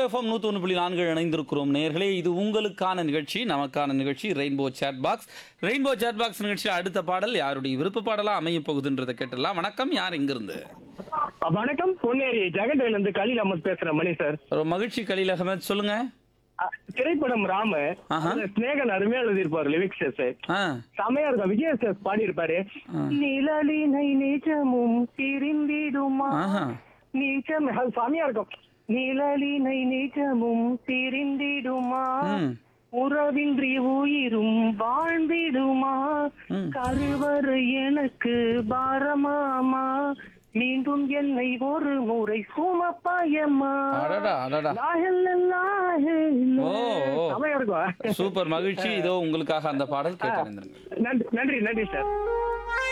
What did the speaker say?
FM நூற்றி ஒன்று புள்ளி நான்கு இணைந்திருக்கிறோம் நேர்களே இது உங்களுக்கான நிகழ்ச்சி நமக்கான நிகழ்ச்சி Rainbow chat box Rainbow chat box நிகழ்ச்சியில் அடுத்த பாடல் யாருடைய விருப்ப பாடலா அமைய போகுதுன்றதை கேட்டுடலாம் வணக்கம் யார் இங்கிருந்து வணக்கம் பொன்னேரி ஜெகன்வேல் இருந்து கலீல் அஹமத் பேசுறேன் மணி சார் ஒரு மகிழ்ச்சி கலீல் அகமத் சொல்லுங்க அ, திரைப்படம் ராம ஆஹா. அதுல ஸ்நேகன் அருமையா எழுதியிருப்பாரு லிரிக்ஸ் ஆ செமையா இருக்கும் விஜய் சார் பாடியிருப்பாரு நிழலினை நிஜமும் பிரிந்திடுமா ஆஹா நிஜம் அது செமையா இருக்கும் நிழலினை நிஜமும் பிரிந்திடுமா ம் உறவின்றி உயிரும் வாழ்ந்திடுமா ம். கருவறு எனக்கு பாரமாமா மீண்டும் என்னை ஒரு முறை சுமப்பாயம்மா அடடா அடடா லாஹில்ல லாஹில்ல. ஓ, ஓ. செமையா இருக்கும் சூப்பர் மகிழ்ச்சி இதோ உங்களுக்காக அந்த பாடல் கேட்டு நன்றி நன்றி நன்றி சார்